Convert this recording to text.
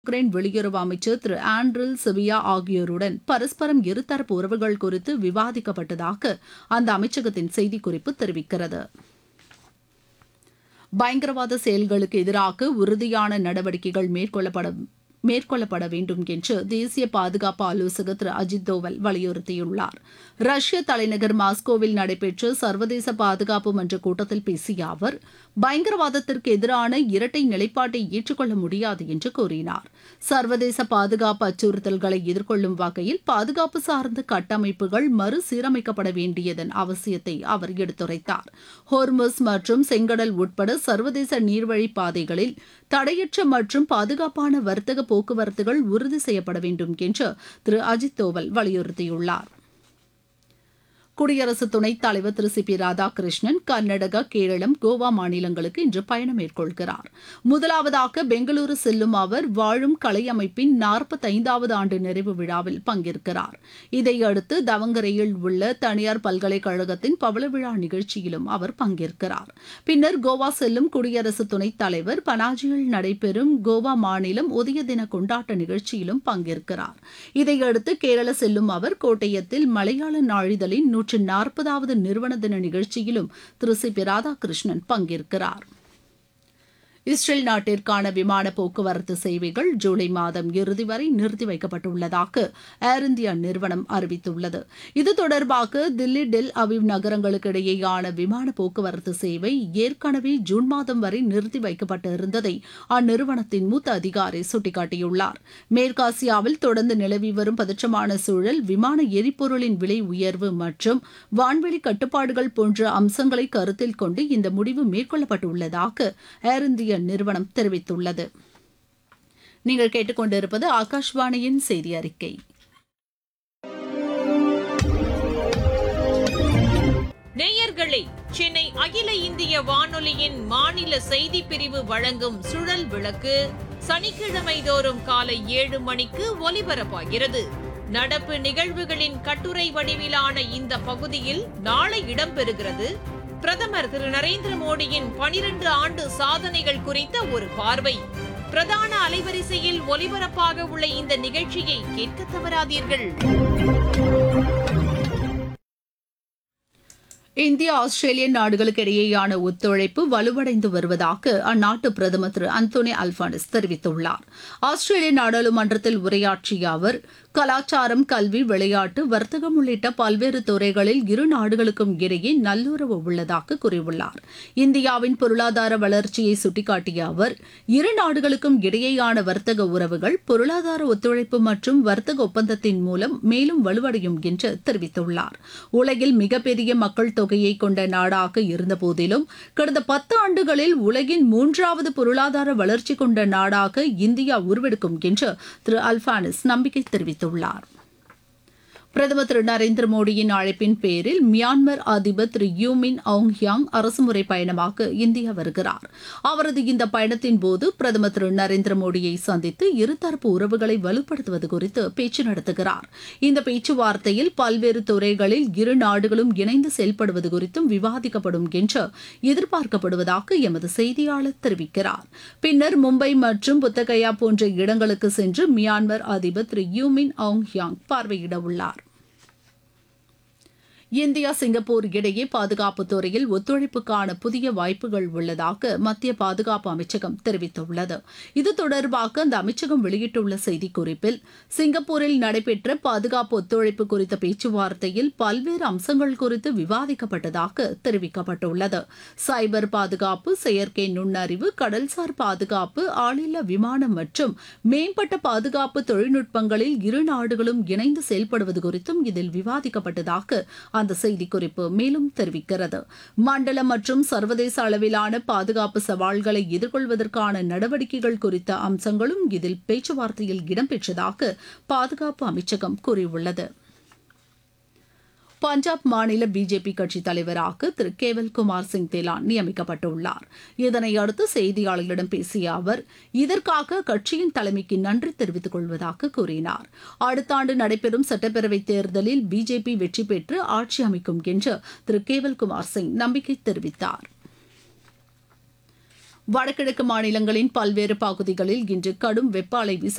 Ukraine வெளியுறவு அமைச்சர் திரு ஆண்ட்ரில் சிவியா ஆகியோருடன் பரஸ்பரம் இருதரப்பு உறவுகள் குறித்து விவாதிக்கப்பட்டதாக அந்த அமைச்சகத்தின் செய்திக்குறிப்பு தெரிவிக்கிறது பயங்கரவாத செயல்களுக்கு எதிராக உறுதியான நடவடிக்கைகள் மேற்கொள்ளப்பட மேற்கொள்ளப்பட வேண்டும் என்று தேசிய பாதுகாப்பு ஆலோசகர் திரு அஜித் தோவல் வலியுறுத்தியுள்ளார் ரஷ்ய தலைநகர் மாஸ்கோவில் நடைபெற்ற சர்வதேச பாதுகாப்பு மன்ற கூட்டத்தில் பேசிய அவர் பயங்கரவாதத்திற்கு எதிரான இரட்டை நிலைப்பாட்டை ஏற்றுக்கொள்ள முடியாது என்று கூறினார் சர்வதேச பாதுகாப்பு அச்சுறுத்தல்களை எதிர்கொள்ளும் வகையில் பாதுகாப்பு சார்ந்த கட்டமைப்புகள் மறுசீரமைக்கப்பட வேண்டியதன் அவசியத்தை அவர் எடுத்துரைத்தார் ஹோர்முஸ் மற்றும் செங்கடல் உட்பட சர்வதேச நீர்வழி பாதைகளில் தடையற்ற மற்றும் பாதுகாப்பான வர்த்தக போக்குவரத்துகள் உறுதி செய்யப்பட வேண்டும் என்று திரு அஜித் தோவல் வலியுறுத்தியுள்ளார் குடியரசு துணைத் தலைவர் திரு சி பி ராதாகிருஷ்ணன் கர்நாடகா கேரளம் கோவா மாநிலங்களுக்கு இன்று பயணம் மேற்கொள்கிறார் முதலாவதாக பெங்களூரு செல்லும் அவர் வாழும் கலை அமைப்பின் நாற்பத்தைந்தாவது ஆண்டு நிறைவு விழாவில் பங்கேற்கிறார் இதையடுத்து தவங்கரையில் உள்ள தனியார் பல்கலைக்கழகத்தின் பவள விழா நிகழ்ச்சியிலும் அவர் பங்கேற்கிறார் பின்னர் கோவா செல்லும் குடியரசு துணைத் தலைவர் பனாஜியில் நடைபெறும் கோவா மாநிலம் உதய தின கொண்டாட்ட நிகழ்ச்சியிலும் பங்கேற்கிறார் இதையடுத்து கேரள செல்லும் அவர் கோட்டயத்தில் மலையாள நாளிதழின் நூற்று நாற்பதாவது நிறுவன தின நிகழ்ச்சியிலும் திரு சி பி ராதாகிருஷ்ணன் பங்கேற்கிறார் இஸ்ரேல் நாட்டிற்கான விமான போக்குவரத்து சேவைகள் ஜூலை மாதம் இறுதி வரை நிறுத்தி வைக்கப்பட்டுள்ளதாக ஏர் இந்தியா நிறுவனம் அறிவித்துள்ளது இது தொடர்பாக தில்லி டெல் அவிவ் நகரங்களுக்கு இடையேயான விமான போக்குவரத்து சேவை ஏற்கனவே ஜூன் மாதம் வரை நிறுத்தி வைக்கப்பட்டிருந்ததை அந்நிறுவனத்தின் மூத்த அதிகாரி சுட்டிக்காட்டியுள்ளார் மேற்காசியாவில் தொடர்ந்து நிலவி வரும் பதற்றமான சூழல் விமான எரிபொருளின் விலை உயர்வு மற்றும் வான்வெளி கட்டுப்பாடுகள் போன்ற அம்சங்களை கருத்தில் கொண்டு இந்த முடிவு மேற்கொள்ளப்பட்டுள்ளதாக ஏர் இந்தியா நிறுவனம் தெரிவித்துள்ளது நீங்கள் கேட்டுக்கொண்டிருப்பது ஆகாஷ்வாணியின் செய்தி அறிக்கை நேயர்களே சென்னை அகில இந்திய வானொலியின் மாநில செய்தி பிரிவு வழங்கும் சுழல் விளக்கு சனிக்கிழமை தோறும் காலை ஏழு மணிக்கு ஒலிபரப்பாகிறது நடப்பு நிகழ்வுகளின் கட்டுரை வடிவிலான இந்த பகுதியில் நாளை இடம்பெறுகிறது பிரதமர் திரு நரேந்திர மோடியின் பனிரெண்டு ஆண்டு சாதனைகள் குறித்த ஒரு பார்வை பிரதான அலைவரிசையில் ஒலிபரப்பாக உள்ள இந்த நிகழ்ச்சியை கேட்க தவறாதீர்கள் இந்தியா ஆஸ்திரேலிய நாடுகளுக்கு இடையேயான ஒத்துழைப்பு வலுவடைந்து வருவதாக அந்நாட்டு பிரதமர் திரு அந்தோனி அல்பானிஸ் தெரிவித்துள்ளார் ஆஸ்திரேலிய நாடாளுமன்றத்தில் உரையாற்றிய அவர் கலாச்சாரம் கல்வி விளையாட்டு வர்த்தகம் உள்ளிட்ட பல்வேறு துறைகளில் இரு நாடுகளுக்கும் இடையே நல்லுறவு உள்ளதாக கூறியுள்ளார் இந்தியாவின் பொருளாதார வளர்ச்சியை சுட்டிக்காட்டிய அவர் இரு நாடுகளுக்கும் இடையேயான வர்த்தக உறவுகள் பொருளாதார ஒத்துழைப்பு மற்றும் வர்த்தக ஒப்பந்தத்தின் மூலம் மேலும் வலுவடையும் என்று தெரிவித்துள்ளார் உலகில் மிகப்பெரிய மக்கள் தொகையை கொண்ட நாடாக இருந்தபோதிலும் கடந்த பத்து ஆண்டுகளில் உலகின் மூன்றாவது பொருளாதார வளர்ச்சி கொண்ட நாடாக இந்தியா உருவெடுக்கும் என்று திரு அல்பானிஸ் நம்பிக்கை தெரிவித்துள்ளார் பிரதமர் திரு நரேந்திர மோடியின் அழைப்பின் பேரில் மியான்மர் அதிபர் திரு யூமின் ஆங் யாங் அரசுமுறை பயணமாக இந்தியா வருகிறார் அவரது இந்த பயணத்தின் போது பிரதமர் திரு நரேந்திர மோடியை சந்தித்து இருதரப்பு உறவுகளை வலுப்படுத்துவது குறித்து பேச்சு நடத்துகிறார் இந்த பேச்சுவார்த்தையில் பல்வேறு துறைகளில் இரு நாடுகளும் இணைந்து செயல்படுவது குறித்தும் விவாதிக்கப்படும் என்று எதிர்பார்க்கப்படுவதாக எமது செய்தியாளர் தெரிவிக்கிறார் பின்னர் மும்பை மற்றும் புத்தகயா போன்ற இடங்களுக்கு சென்று மியான்மர் அதிபர் திரு யூமின் ஆங் யாங் பார்வையிட உள்ளார் இந்தியா சிங்கப்பூர் இடையே பாதுகாப்பு துறையில் ஒத்துழைப்புக்கான புதிய வாய்ப்புகள் உள்ளதாக மத்திய பாதுகாப்பு அமைச்சகம் தெரிவித்துள்ளது இது தொடர்பாக அந்த அமைச்சகம் வெளியிட்டுள்ள செய்திக்குறிப்பில் சிங்கப்பூரில் நடைபெற்ற பாதுகாப்பு ஒத்துழைப்பு குறித்த பேச்சுவார்த்தையில் பல்வேறு அம்சங்கள் குறித்து விவாதிக்கப்பட்டதாக தெரிவிக்கப்பட்டுள்ளது சைபர் பாதுகாப்பு செயற்கை நுண்ணறிவு கடல்சார் பாதுகாப்பு ஆளில்லா விமானம் மற்றும் மேம்பட்ட பாதுகாப்பு தொழில்நுட்பங்களில் இரு நாடுகளும் இணைந்து செயல்படுவது குறித்தும் இதில் விவாதிக்கப்பட்டதாக அந்த செய்திக்குறிப்பு மேலும் தெரிவிக்கிறது மண்டல மற்றும் சர்வதேச அளவிலான பாதுகாப்பு சவால்களை எதிர்கொள்வதற்கான நடவடிக்கைகள் குறித்த அம்சங்களும் இதில் பேச்சுவார்த்தையில் இடம்பெற்றதாக பாதுகாப்பு அமைச்சகம் கூறியுள்ளது பஞ்சாப் மாநில பிஜேபி கட்சித் தலைவராக திரு கேவல் குமார் சிங் தேலான் நியமிக்கப்பட்டுள்ளார் இதனையடுத்து செய்தியாளர்களிடம் பேசிய அவர் இதற்காக கட்சியின் தலைமைக்கு நன்றி தெரிவித்துக் கொள்வதாக கூறினார் அடுத்த ஆண்டு நடைபெறும் சட்டப்பேரவைத் தேர்தலில் பிஜேபி வெற்றி பெற்று ஆட்சி அமைக்கும் என்று திரு கேவல் குமார் சிங் நம்பிக்கை தெரிவித்தார் வடகிழக்கு மாநிலங்களின் பல்வேறு பகுதிகளில் இன்று கடும் வெப்ப அலை வீச